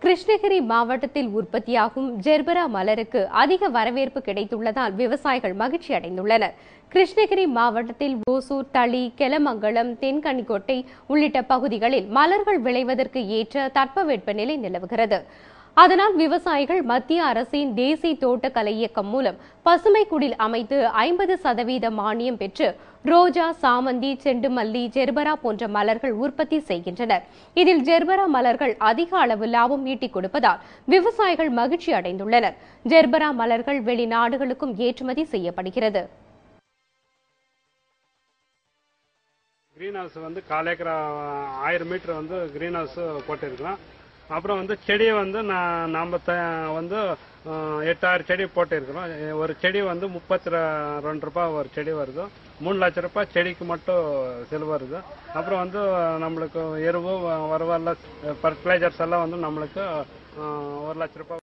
கிருஷ்ணகிரி மாவட்டத்தில் உற்பத்தியாகும் ஜெர்பரா மலருக்கு அதிக வரவேற்பு கிடைத்துள்ளதால் விவசாயிகள் மகிழ்ச்சி அடைந்துள்ளனர் கிருஷ்ணகிரி மாவட்டத்தில் ஓசூர் தளி கெலமங்கலம் தென்கனிக்கோட்டை உள்ளிட்ட பகுதிகளில் மலர்கள் விளைவதற்கு ஏற்ற தட்பவெட்பநிலை நிலவுகிறது அதனால் விவசாயிகள் மத்திய அரசின் தேசிய தோட்டக்கலை இயக்கம் மூலம் பசுமை குடில் அமைத்து ஐம்பது சதவீத மானியம் பெற்று ரோஜா சாமந்தி செண்டுமல்லி ஜெர்பரா போன்ற மலர்கள் உற்பத்தி செய்கின்றனர் இதில் ஜெர்பரா மலர்கள் அதிக அளவு லாபம் ஈட்டிக் கொடுப்பதால் விவசாயிகள் மகிழ்ச்சி அடைந்துள்ளனர் ஜெர்பரா மலர்கள் வெளிநாடுகளுக்கும் ஏற்றுமதி செய்யப்படுகிறது க்ரீன் ஹவுஸ் வந்து கால் ஏக்கரா ஆயிரம் மீட்டர் வந்து க்ரீன் ஹவுஸ் போட்டிருக்கிறோம் அப்புறம் வந்து செடியை வந்து நான் நாம் த வந்து அஹ், எட்டாயிரம் செடி போட்டிருக்கிறோம் எ- ஒரு செடி வந்து முப்பத்தி ரெ- ரெண்டு ரூபாய் ஒரு செடி வருது மூணு லட்ச ரூபாய் செடிக்கு மட்டும் செலவு வருது அப்புறம் வந்து நம்மளுக்கு எருவு வரவெல்லாம் ஃபர்டிலைசர்ஸ் எல்லாம் வந்து நம்மளுக்கு அஹ், ஒரு லட்ச ரூபாய்